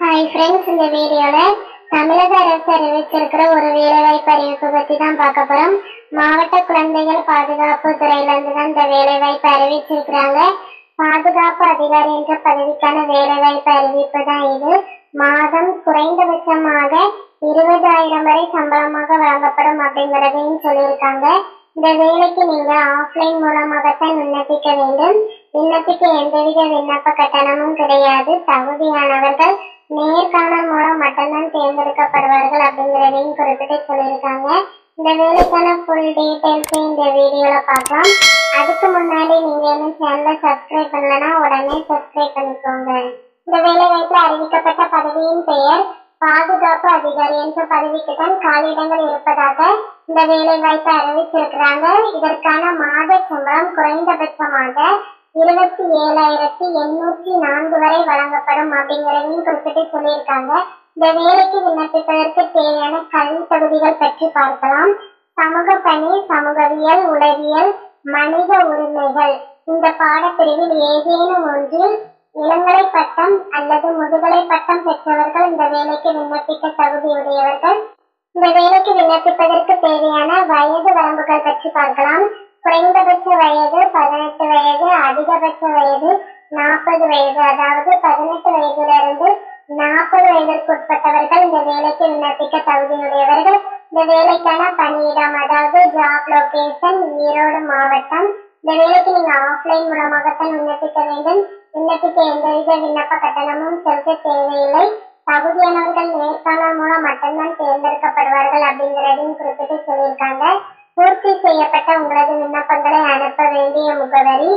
hi friends இந்த வீடியோவில் தமிழக அரசு அறிவிச்சிருக்கிற ஒரு வேலைவாய்ப்பு அறிவிப்பு பற்றி தான் பார்க்க போகிறோம் மாவட்ட குழந்தைகள் பாதுகாப்பு துறையிலேருந்து தான் இந்த வேலைவாய்ப்பு அறிவிச்சிருக்கிறாங்க பாதுகாப்பு அதிகாரி என்ற பதவிக்கான வேலைவாய்ப்பு அறிவிப்பு தான் இது மாதம் குறைந்தபட்சமாக இருபதாயிரம் வரை சம்பளமாக வழங்கப்படும் அப்படிங்கிறதையும் சொல்லியிருக்காங்க இந்த வேலைக்கு நீங்க ஆஃப்லைன் மூலமாகத்தான் விண்ணப்பிக்க வேண்டும் விண்ணப்பிக்க எந்தவித விண்ணப்ப கட்டணமும் கிடையாது தகுதியானவர்கள் நேர்காணல் மூலம் மட்டும்தான் தேர்ந்தெடுக்கப்படுவார்கள் அப்படிங்கிறதையும் குறிப்பிட்டு சொல்லியிருக்காங்க இந்த வேலைக்கான ஃபுல் டீடைல்ஸ் இந்த வீடியோல பார்க்கலாம் அதுக்கு முன்னாடி நீங்க என்ன சேனலை சப்ஸ்கிரைப் பண்ணலன்னா உடனே சப்ஸ்கிரைப் பண்ணிக்கோங்க இந்த வேலை வாய்ப்புல அறிவிக்கப்பட்ட பதவியின் பெயர் பாதுகாப்பு அதிகாரி என்ற பதவிக்கு தான் காலியிடங்கள் இருப்பதாக இந்த வேலை வாய்ப்பை அறிவிச்சிருக்கிறாங்க இதற்கான மாத சம்பளம் குறைந்தபட்சமாக இருபத்தி ஏழாயிரத்தி எண்ணூற்றி நான்கு வரை வழங்கப்படும் அப்படிங்கிறதையும் குறிப்பிட்டு சொல்லியிருக்காங்க இந்த வேலைக்கு விண்ணப்பிப்பதற்கு தேவையான கல்வி தகுதிகள் பற்றி பார்க்கலாம் சமூக பணி சமூகவியல் உளவியல் மனித உரிமைகள் இந்த பாடப்பிரிவில் ஏதேனும் ஒன்றில் இளங்கலை பட்டம் அல்லது முதுகலை பட்டம் பெற்றவர்கள் இந்த வேலைக்கு விண்ணப்பிக்க தகுதியுடையவர்கள் இந்த வேலைக்கு விண்ணப்பிப்பதற்கு தேவையான வயது வரம்புகள் பற்றி பார்க்கலாம் குறைந்தபட்ச வயது பதினெட்டு வயது அதிகபட்ச வயது நாற்பது வயது அதாவது பதினெட்டு வயதிலிருந்து நாற்பது வயதிற்கு உட்பட்டவர்கள் இந்த வேலைக்கு விண்ணப்பிக்க தகுதியுடையவர்கள் இந்த வேலைக்கான பணியிடம் அதாவது ஜாப் லொகேஷன் ஈரோடு மாவட்டம் இந்த வேலைக்கு நீங்க ஆஃப்லைன் மூலமாகத்தான் விண்ணப்பிக்க வேண்டும் விண்ணப்பிக்க எந்தவித விண்ணப்ப கட்டணமும் செலுத்த தேவையில்லை தகுதியானவர்கள் நேர்காணல் மூலம் மட்டும்தான் தேர்ந்தெடுக்கப்படுவார்கள் அப்படிங்கிறதையும் குறிப்பிட்டு சொல்லியிருக்காங்க பூர்த்தி செய்யப்பட்ட உங்களது விண்ணப்பங்களை அனுப்ப வேண்டிய முகவரி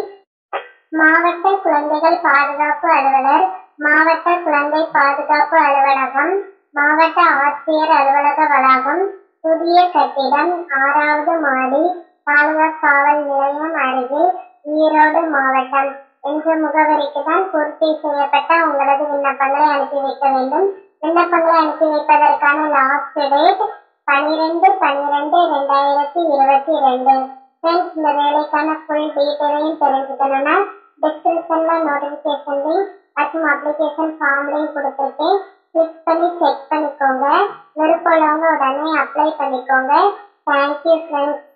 மாவட்ட குழந்தைகள் பாதுகாப்பு அலுவலர் மாவட்ட குழந்தை பாதுகாப்பு அலுவலகம் மாவட்ட ஆட்சியர் அலுவலக வளாகம் புதிய கட்டிடம் ஆறாவது மாடி தாலுகா காவல் நிலையம் அருகில் ஈரோடு மாவட்டம் என்ற முகவரிக்கு தான் பூர்த்தி செய்யப்பட்ட உங்களது விண்ணப்பங்களை அனுப்பி வைக்க வேண்டும் விண்ணப்பங்களை அனுப்பி வைப்பதற்கான லாஸ்ட் டேட் பனிரெண்டு பன்னிரெண்டு ரெண்டாயிரத்தி இருபத்தி ரெண்டு ஃப்ரெண்ட்ஸ் இந்த வேலைக்கான ஃபுல் டீட்டெயிலையும் தெரிஞ்சுக்கணும்னா டிஸ்கிரிப்ஷன்ல நோட்டிஃபிகேஷன் லிங்க் மற்றும் அப்ளிகேஷன் ஃபார்ம் லிங்க் கொடுத்துருக்கேன் கிளிக் பண்ணி செக் பண்ணிக்கோங்க விருப்பம் உள்ளவங்க உடனே அப்ளை பண்ணிக்கோங்க தேங்க்யூ ஃப்ரெண்ட்ஸ்